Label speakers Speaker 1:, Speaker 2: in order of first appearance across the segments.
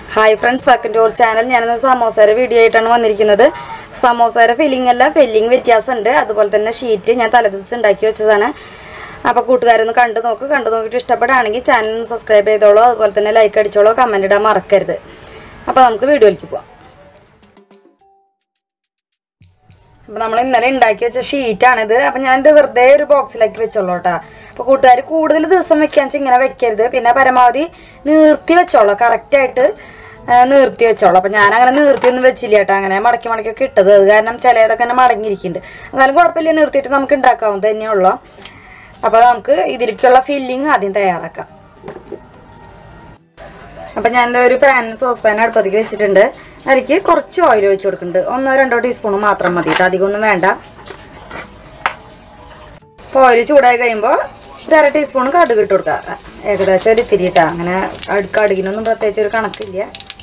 Speaker 1: hi friends welcome to our channel ഞാനിന്ന് സമോസയുടെ video ആയിട്ടാണ് വന്നിരിക്കുന്നത് സമോസയുടെ ഫില്ലിംഗ് അല്ല ഫില്ലിംഗ് വ്യത്യാസമുണ്ട് അതുപോലെ തന്നെ ഷീറ്റ് ഞാൻ തലേദിവസം ഉണ്ടാക്കി വെച്ചതാണ് അപ്പോൾ കൂട്ടുകാരൊന്ന് കണ്ടു നോക്ക് കണ്ടു നോക്കിയിട്ട് ഇഷ്ടപ്പെടുകയാണെങ്കിൽ ചാനൽ ഒന്ന് സബ്സ്ക്രൈബ് ചെയ്തോളൂ അതുപോലെ തന്നെ ലൈക്ക് അടിച്ചോളൂ കമൻറ്റ് ഇടാൻ മറക്കരുത് അപ്പോൾ നമുക്ക് വീഡിയോയിലേക്ക് പോവാം അപ്പോൾ നമ്മൾ ഇന്നലെ ഉണ്ടാക്കി വെച്ച ഷീറ്റാണിത് അപ്പോൾ ഞാനിത് വെറുതെ ഒരു ബോക്സിലാക്കി വെച്ചോളൂ കേട്ടോ അപ്പോൾ കൂട്ടുകാർ കൂടുതൽ ദിവസം വെക്കാൻ വെച്ചാൽ ഇങ്ങനെ വെക്കരുത് പിന്നെ പരമാവധി നീർത്തി വെച്ചോളൂ കറക്റ്റായിട്ട് നീർത്തി വെച്ചോളൂ അപ്പോൾ ഞാൻ അങ്ങനെ നീർത്തിയൊന്നും വെച്ചില്ല കേട്ടോ അങ്ങനെ മടക്കി മടക്കിയൊക്കെ ഇട്ടത് അത് കാരണം ചിലതൊക്കെ തന്നെ മടങ്ങിയിരിക്കുന്നുണ്ട് എന്നാലും കുഴപ്പമില്ല നിർത്തിയിട്ട് നമുക്ക് ഉണ്ടാക്കാവുന്നത് തന്നെയുള്ളൂ അപ്പോൾ നമുക്ക് ഇതിലേക്കുള്ള ഫില്ലിങ് ആദ്യം തയ്യാറാക്കാം അപ്പം ഞാൻ ദേ ഒരു പാൻ സോസ് പാൻ അടുപ്പത്തേക്ക് വെച്ചിട്ടുണ്ട് അതിലേക്ക് കുറച്ച് ഓയിൽ ഒഴിച്ച് കൊടുക്കുന്നുണ്ട് ഒന്നോ രണ്ടോ ടീസ്പൂൺ മാത്രം മതി കേട്ടോ അധികമൊന്നും വേണ്ട അപ്പോൾ ഓയിൽ ചൂടായി കഴിയുമ്പോൾ ഒരു അര ടീസ്പൂൺ കടുക് ഇട്ട് കൊടുക്കുക ഏകദേശം ഒരു ഇത്തിരി ഇട്ടാ അങ്ങനെ അട്- കടുകിനൊന്നും പ്രത്യേകിച്ച് ഒരു കണക്കില്ല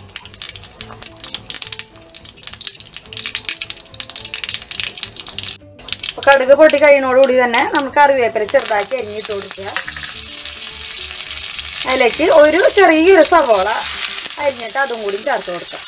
Speaker 1: അപ്പോൾ കടുക് പൊട്ടി കഴിയുന്നതോടുകൂടി തന്നെ നമുക്ക് കറിവേപ്പില ചെറുതാക്കി അരിഞ്ഞിട്ട് കൊടുക്കുക അതിലേക്ക് ഒരു ചെറിയൊരു സവോള അരിഞ്ഞിട്ട് അതും കൂടി ചേർത്ത് കൊടുക്കാം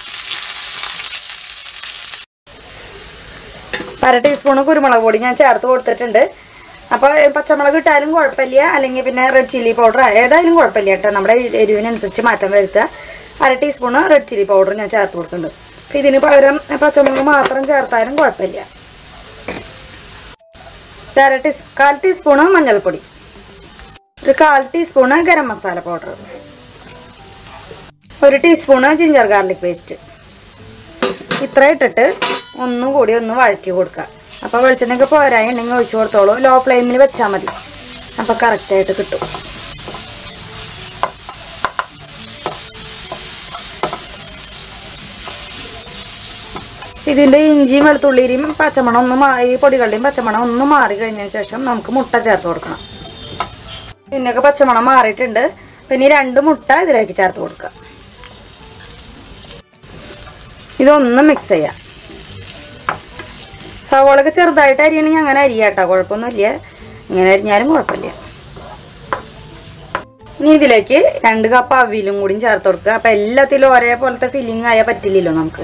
Speaker 1: അര ടീസ്പൂൺ കുരുമുളക് പൊടി ഞാൻ ചേർത്ത് കൊടുത്തിട്ടുണ്ട് അപ്പോൾ പച്ചമുളക് ഇട്ടാലും കുഴപ്പമില്ല അല്ലെങ്കിൽ പിന്നെ റെഡ് ചില്ലി പൗഡർ ഏതായാലും കുഴപ്പമില്ല കേട്ടോ നമ്മുടെ എരിവിനനുസരിച്ച് മാറ്റം വരുത്തുക അര ടീസ്പൂൺ റെഡ് ചില്ലി പൗഡർ ഞാൻ ചേർത്ത് കൊടുക്കുന്നുണ്ട് അപ്പോൾ ഇതിന് പകരം പച്ചമുളക് മാത്രം ചേർത്താലും കുഴപ്പമില്ല ഒരു അര ടീസ് കാൽ ടീസ്പൂണ് മഞ്ഞൾപ്പൊടി ഒരു കാൽ ടീസ്പൂണ് ഗരം മസാല പൗഡർ ഒരു ടീസ്പൂണ് ജിഞ്ചർ ഗാർലിക് പേസ്റ്റ് ഇത്ര ഇട്ടിട്ട് ഒന്നും കൂടി ഒന്ന് വഴറ്റി കൊടുക്കുക അപ്പോൾ വെളിച്ചെണ്ണയൊക്കെ പോരായി ഉണ്ടെങ്കിൽ ഒഴിച്ചു കൊടുത്തോളൂ ലോ ഫ്ലെയിമിൽ വെച്ചാൽ മതി അപ്പോൾ കറക്റ്റായിട്ട് കിട്ടും ഇതിൻ്റെ ഇഞ്ചിയും വെളുത്തുള്ളിയും പച്ചമണം ഒന്ന് മാ ഈ പൊടികളുടെയും പച്ചമണം ഒന്ന് മാറി കഴിഞ്ഞതിന് ശേഷം നമുക്ക് മുട്ട ചേർത്ത് കൊടുക്കണം പിന്നെയൊക്കെ പച്ചമണം മാറിയിട്ടുണ്ട് പിന്നെ ഈ രണ്ട് മുട്ട ഇതിലേക്ക് ചേർത്ത് കൊടുക്കുക ഇതൊന്ന് മിക്സ് ചെയ്യാം സവോളൊക്കെ ചെറുതായിട്ട് അരിയണമെങ്കിൽ അങ്ങനെ അരിയാട്ടോ കുഴപ്പമൊന്നുമില്ല ഇങ്ങനെ അരിഞ്ഞാലും കുഴപ്പമില്ല ഇനി ഇതിലേക്ക് രണ്ട് കപ്പ് അവിലും കൂടി ചേർത്ത് കൊടുക്കുക അപ്പം എല്ലാത്തിലും ഒരേപോലത്തെ ഫില്ലിങ് ആയാൽ പറ്റില്ലല്ലോ നമുക്ക്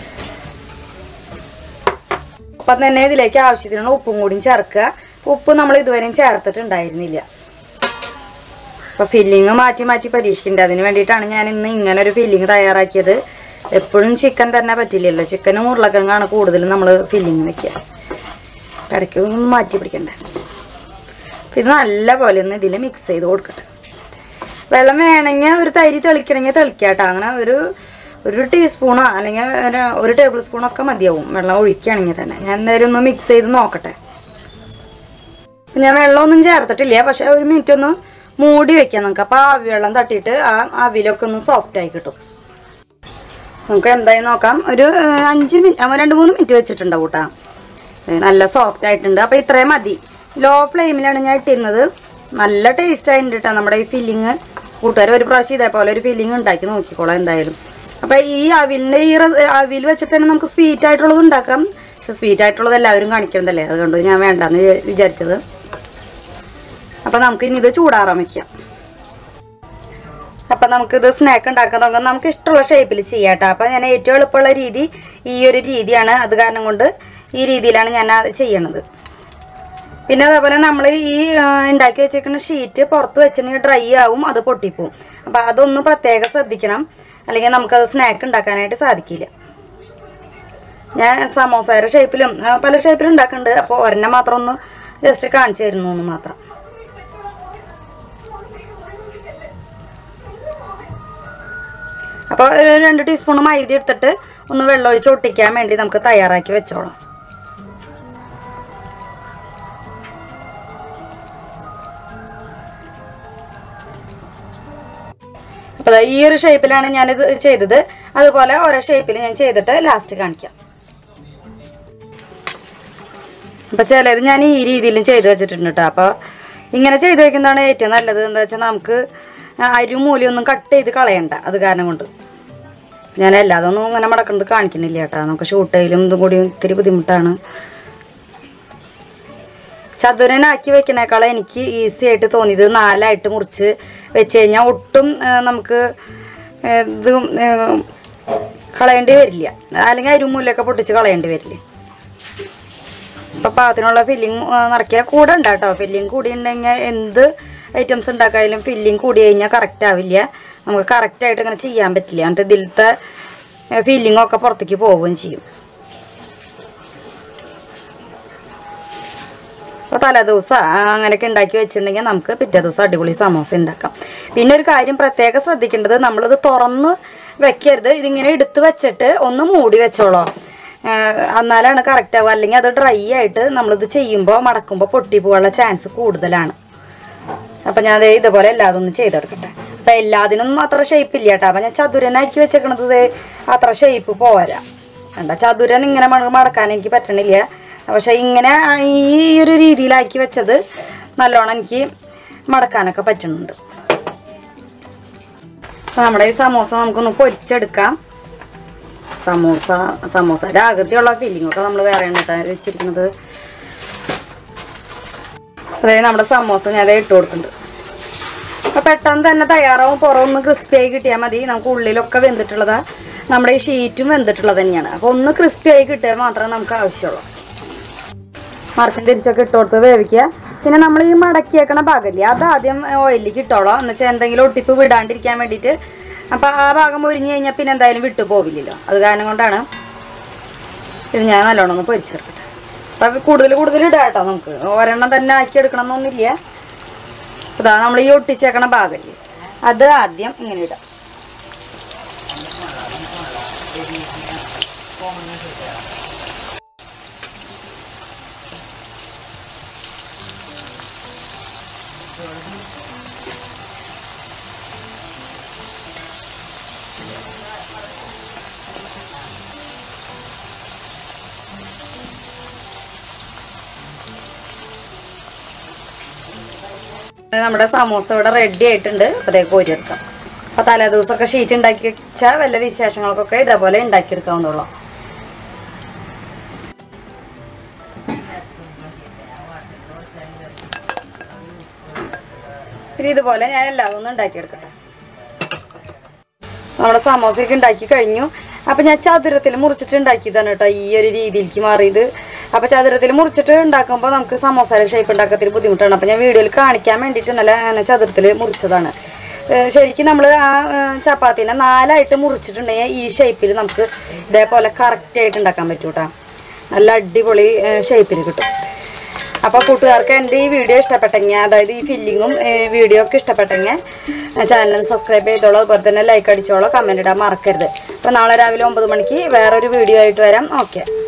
Speaker 1: അപ്പം തന്നെ ഇതിലേക്ക് ആവശ്യത്തിനുള്ള ഉപ്പും കൂടി ചേർക്കുക ഉപ്പ് നമ്മൾ ഇതുവരെയും ചേർത്തിട്ടുണ്ടായിരുന്നില്ല അപ്പോൾ ഫില്ലിങ് മാറ്റി മാറ്റി പരീക്ഷിക്കുന്നുണ്ട് അതിന് വേണ്ടിയിട്ടാണ് ഞാൻ ഇന്ന് ഇങ്ങനെ ഒരു ഫില്ലിങ് തയ്യാറാക്കിയത് എപ്പോഴും ചിക്കൻ തന്നെ പറ്റില്ലല്ലോ ചിക്കനും ഉരുളക്കിഴങ്ങാണ് കൂടുതലും നമ്മൾ ഫില്ലിങ് വെക്കുക അപ്പം ഇടയ്ക്ക് ഒന്ന് മാറ്റി പിടിക്കണ്ടേ അപ്പം ഇത് നല്ല പോലെ ഒന്ന് ഇതിൽ മിക്സ് ചെയ്ത് കൊടുക്കട്ടെ വെള്ളം വേണമെങ്കിൽ ഒരു തരി തെളിക്കണമെങ്കിൽ തെളിക്കാട്ടോ അങ്ങനെ ഒരു ഒരു ടീസ്പൂണോ അല്ലെങ്കിൽ ഒരു ഒരു ടേബിൾ സ്പൂണൊക്കെ മതിയാവും വെള്ളം ഒഴിക്കുകയാണെങ്കിൽ തന്നെ ഞാൻ എന്തായാലും ഒന്ന് മിക്സ് ചെയ്ത് നോക്കട്ടെ അപ്പം ഞാൻ വെള്ളമൊന്നും ചേർത്തിട്ടില്ല പക്ഷെ ഒരു മിനിറ്റ് ഒന്ന് മൂടി വെക്കാം നമുക്ക് അപ്പോൾ ആ വെള്ളം തട്ടിയിട്ട് ആ അവിലൊക്കെ ഒന്ന് സോഫ്റ്റ് ആയി കിട്ടും നമുക്ക് എന്തായി നോക്കാം ഒരു ഏഹ്, അഞ്ച് മിനിറ്റ് രണ്ട് മൂന്ന് മിനിറ്റ് വെച്ചിട്ടുണ്ടാവും കേട്ടോ ഏഹ്, നല്ല സോഫ്റ്റ് ആയിട്ടുണ്ട് അപ്പോൾ ഇത്രയും മതി ലോ ഫ്ലെയിമിലാണ് ഞാൻ ഇട്ടിരുന്നത് നല്ല ടേസ്റ്റ് ആയിട്ടുണ്ട് കേട്ടോ നമ്മുടെ ഈ ഫില്ലിങ് കൂട്ടുകാർ ഒരു പ്രാവശ്യം ഇതേപോലെ ഒരു ഫില്ലിങ് ഉണ്ടാക്കി നോക്കിക്കോളാം എന്തായാലും അപ്പോൾ ഈ അവിലിൻ്റെ ഈ റ- അവിൽ വെച്ചിട്ട് തന്നെ നമുക്ക് സ്വീറ്റ് ആയിട്ടുള്ളത് ഉണ്ടാക്കാം പക്ഷെ സ്വീറ്റ് ആയിട്ടുള്ളത് എല്ലാവരും കാണിക്കണതല്ലേ അതുകൊണ്ട് ഞാൻ വേണ്ടെന്ന് വിചാരിച്ചത് അപ്പോൾ നമുക്ക് ഇനി ഇത് ചൂടാറാൻ വയ്ക്കാം അപ്പം നമുക്കിത് സ്നാക്ക് ഉണ്ടാക്കാൻ തുടങ്ങാം നമുക്ക് ഇഷ്ടമുള്ള ഷേപ്പിൽ ചെയ്യാം കേട്ടോ അപ്പം ഞാൻ ഏറ്റവും എളുപ്പമുള്ള രീതി ഈ ഒരു രീതിയാണ് അത് കാരണം കൊണ്ട് ഈ രീതിയിലാണ് ഞാൻ അത് ചെയ്യണത് പിന്നെ അതേപോലെ നമ്മൾ ഈ ആ, ഉണ്ടാക്കി വെച്ചേക്കുന്ന ഷീറ്റ് പുറത്ത് വെച്ചിട്ടുണ്ടെങ്കിൽ ഡ്രൈ ആവും അത് പൊട്ടിപ്പോവും അപ്പം അതൊന്ന് പ്രത്യേകം ശ്രദ്ധിക്കണം അല്ലെങ്കിൽ നമുക്കത് സ്നാക്ക് ഉണ്ടാക്കാനായിട്ട് സാധിക്കില്ല ഞാൻ സമോസയുടെ ഷേപ്പിലും ആ, പല ഷേപ്പിലും ഉണ്ടാക്കുന്നുണ്ട് അപ്പോൾ ഒരെണ്ണം മാത്രം ഒന്ന് ജസ്റ്റ് കാണിച്ചു തരുന്നു എന്ന് മാത്രം അപ്പോൾ ഒരു രണ്ട് ടീസ്പൂൺ മൈദ എടുത്തിട്ട് ഒന്ന് വെള്ളമൊഴിച്ച് ഒട്ടിക്കാൻ വേണ്ടി നമുക്ക് തയ്യാറാക്കി വെച്ചോളാം അപ്പോൾ ദാ ഈ ഒരു ഷേപ്പിലാണ് ഞാനിത് ചെയ്തത് അതുപോലെ ഓരോ ഷേപ്പിൽ ഞാൻ ചെയ്തിട്ട് ലാസ്റ്റ് കാണിക്കാം അപ്പോൾ ചിലത് ഞാൻ ഈ രീതിയിലും ചെയ്ത് വെച്ചിട്ടുണ്ട് കേട്ടോ അപ്പോൾ ഇങ്ങനെ ചെയ്ത് വെക്കുന്നതാണ് ഏറ്റവും നല്ലത് എന്താ വെച്ചാൽ നമുക്ക് അരി മൂലിയൊന്നും കട്ട് ചെയ്ത് കളയണ്ട അത് കാരണം കൊണ്ട് ഞാൻ എല്ലാതൊന്നും ഇങ്ങനെ മടക്കുന്നത് കാണിക്കുന്നില്ല കേട്ടോ നമുക്ക് ഷൂട്ട് ചെയ്യലും ഇതും കൂടി ഇത്തിരി ബുദ്ധിമുട്ടാണ് ചതുരനാക്കി വെക്കണേക്കാളും എനിക്ക് ഈസി ആയിട്ട് തോന്നിയത് നാലായിട്ട് മുറിച്ച് വെച്ച് കഴിഞ്ഞാൽ ഒട്ടും ആ, നമുക്ക് ഏഹ്, ഇത് ഏഹ്, കളയേണ്ടി വരില്ല അല്ലെങ്കിൽ അരുമൂലൊക്കെ പൊട്ടിച്ച് കളയേണ്ടി വരില്ല ഇപ്പം പാകത്തിനുള്ള ഫില്ലിങ് നിറയ്ക്കുക കൂടെ ഉണ്ടാട്ടോ ഫില്ലിങ് കൂടി ഉണ്ടെങ്കിൽ എന്ത് ഐറ്റംസ് ഉണ്ടാക്കായാലും ഫില്ലിങ് കൂടി കഴിഞ്ഞാൽ കറക്റ്റ് ആവില്ല നമുക്ക് കറക്റ്റായിട്ട് ഇങ്ങനെ ചെയ്യാൻ പറ്റില്ല എന്നിട്ട് ഇതിലത്തെ ഫില്ലിംഗ് ഒക്കെ പുറത്തേക്ക് പോവുകയും ചെയ്യും അപ്പോൾ തലേദിവസം അങ്ങനെയൊക്കെ ഉണ്ടാക്കി വെച്ചിട്ടുണ്ടെങ്കിൽ നമുക്ക് പിറ്റേ ദിവസം അടിപൊളി സമോസ ഉണ്ടാക്കാം പിന്നെ ഒരു കാര്യം പ്രത്യേകം ശ്രദ്ധിക്കേണ്ടത് നമ്മളിത് തുറന്ന് വെക്കരുത് ഇതിങ്ങനെ എടുത്ത് വെച്ചിട്ട് ഒന്ന് മൂടി വെച്ചോളോ ഏഹ് എന്നാലാണ് കറക്റ്റ് ആവുക അല്ലെങ്കിൽ അത് ഡ്രൈ ആയിട്ട് നമ്മളിത് ചെയ്യുമ്പോൾ മടക്കുമ്പോൾ പൊട്ടി പോകാനുള്ള ചാൻസ് കൂടുതലാണ് അപ്പം ഞാൻ ദേ ഇതുപോലെ എല്ലാതും ഒന്ന് ചെയ്തെടുക്കട്ടെ അപ്പം എല്ലാത്തിനൊന്നും അത്ര ഷേപ്പ് ഇല്ല കേട്ടോ അപ്പം ഞാൻ ചതുരനാക്കി വെച്ചേക്കണത് ദേ അത്ര ഷേപ്പ് പോരാ വേണ്ട ചതുരൻ ഇങ്ങനെ മട- മടക്കാൻ എനിക്ക് പറ്റണില്ല പക്ഷെ ഇങ്ങനെ ഈ ഒരു രീതിയിലാക്കി വെച്ചത് നല്ലോണം എനിക്ക് മടക്കാനൊക്കെ പറ്റുന്നുണ്ട് അപ്പം നമ്മുടെ ഈ സമോസ നമുക്കൊന്ന് പൊരിച്ചെടുക്കാം സമോസ സമോസയുടെ അകത്തിയുള്ള ഫീലിംഗ് ഒക്കെ നമ്മൾ വേറെയാണ് കേട്ടോ വെച്ചിരിക്കുന്നത് അതായത് നമ്മുടെ സമോസ ഞാൻ ദേ ഇട്ട് കൊടുക്കുന്നുണ്ട് അപ്പൊ പെട്ടെന്ന് തന്നെ തയ്യാറാവും പുറമൊന്ന് ക്രിസ്പി ആയി കിട്ടിയാൽ മതി നമുക്ക് ഉള്ളിലൊക്കെ വെന്തിട്ടുള്ളതാ നമ്മുടെ ഈ ഷീറ്റും വെന്തിട്ടുള്ളത് തന്നെയാണ് അപ്പൊ ഒന്ന് ക്രിസ്പി ആയി കിട്ടിയാൽ മാത്രമേ നമുക്ക് ആവശ്യമുള്ളൂ മറിച്ചും തിരിച്ചൊക്കെ ഇട്ട് കൊടുത്ത് വേവിക്കുക പിന്നെ നമ്മൾ ഈ മടക്കിയേക്കണ ഭാഗമില്ലേ അത് ആദ്യം ഓയിലിലേക്ക് ഇട്ടോളാം എന്ന് വെച്ചാൽ എന്തെങ്കിലും ഒട്ടിപ്പ് വിടാണ്ടിരിക്കാൻ വേണ്ടിയിട്ട് അപ്പം ആ ഭാഗം പൊരിഞ്ഞ് കഴിഞ്ഞാൽ പിന്നെ എന്തായാലും വിട്ടു പോവില്ലല്ലോ അത് കാരണം കൊണ്ടാണ് ഇത് ഞാൻ നല്ലോണം ഒന്ന് പൊരിച്ചെടുത്തിട്ട് അപ്പം കൂടുതൽ കൂടുതൽ ഇടാം കേട്ടോ നമുക്ക് ഒരെണ്ണം തന്നെ ആക്കി എടുക്കണം എന്നൊന്നുമില്ല ഇതാ നമ്മൾ ഈ ഒട്ടിച്ചേക്കണ ഭാഗമില്ലേ അത് ആദ്യം ഇങ്ങനെ ഇടാം നമ്മുടെ സമൂസ ഇവിടെ റെഡി ആയിട്ടുണ്ട് അപ്പോഴത്തേക്ക് കോരിയെടുക്കാം അപ്പോൾ തലേ ദിവസമൊക്കെ ഷീറ്റ് ഉണ്ടാക്കി വെച്ചാൽ വല്ല വിശേഷങ്ങൾക്കൊക്കെ ഇതേപോലെ ഉണ്ടാക്കിയെടുക്കാവുന്നുള്ളൂ പിന്നെ ഇതുപോലെ ഞാൻ എല്ലാവരും ഒന്ന് ഉണ്ടാക്കിയെടുക്കട്ടെ നമ്മുടെ സമോസയൊക്കെ ഉണ്ടാക്കി കഴിഞ്ഞു അപ്പം ഞാൻ ചതുരത്തിൽ മുറിച്ചിട്ട് ഉണ്ടാക്കിയതാണ് കേട്ടോ ഈ ഒരു രീതിയിലേക്ക് മാറിയത് അപ്പോൾ ചതുരത്തിൽ മുറിച്ചിട്ട് ഉണ്ടാക്കുമ്പോൾ നമുക്ക് സമോസയുടെ ഷേപ്പ് ഉണ്ടാക്കത്തിൽ ബുദ്ധിമുട്ടാണ് അപ്പോൾ ഞാൻ വീഡിയോയിൽ കാണിക്കാൻ വേണ്ടിയിട്ട് നല്ല അങ്ങനെ ചതുരത്തിൽ മുറിച്ചതാണ് ഏഹ് ശരിക്കും നമ്മൾ ആ ഏഹ് ചപ്പാത്തിനെ നാലായിട്ട് മുറിച്ചിട്ടുണ്ടെങ്കിൽ ഈ ഷേപ്പിൽ നമുക്ക് ഇതേപോലെ കറക്റ്റായിട്ട് ഉണ്ടാക്കാൻ പറ്റൂ കേട്ടോ നല്ല അടിപൊളി ഷേപ്പിൽ കിട്ടും അപ്പോൾ കൂട്ടുകാർക്ക് എൻ്റെ ഈ വീഡിയോ ഇഷ്ടപ്പെട്ടെങ്കിൽ അതായത് ഈ ഫില്ലിങ്ങും വീഡിയോ ഒക്കെ ഇഷ്ടപ്പെട്ടെങ്കിൽ ചാനൽ സബ്സ്ക്രൈബ് ചെയ്തോളൂ അതുപോലെ തന്നെ ലൈക്ക് അടിച്ചോളൂ കമൻറ്റ് ഇടാൻ മറക്കരുത് അപ്പോൾ നാളെ രാവിലെ ഒമ്പത് മണിക്ക് വേറൊരു വീഡിയോ ആയിട്ട് വരാം ഓക്കെ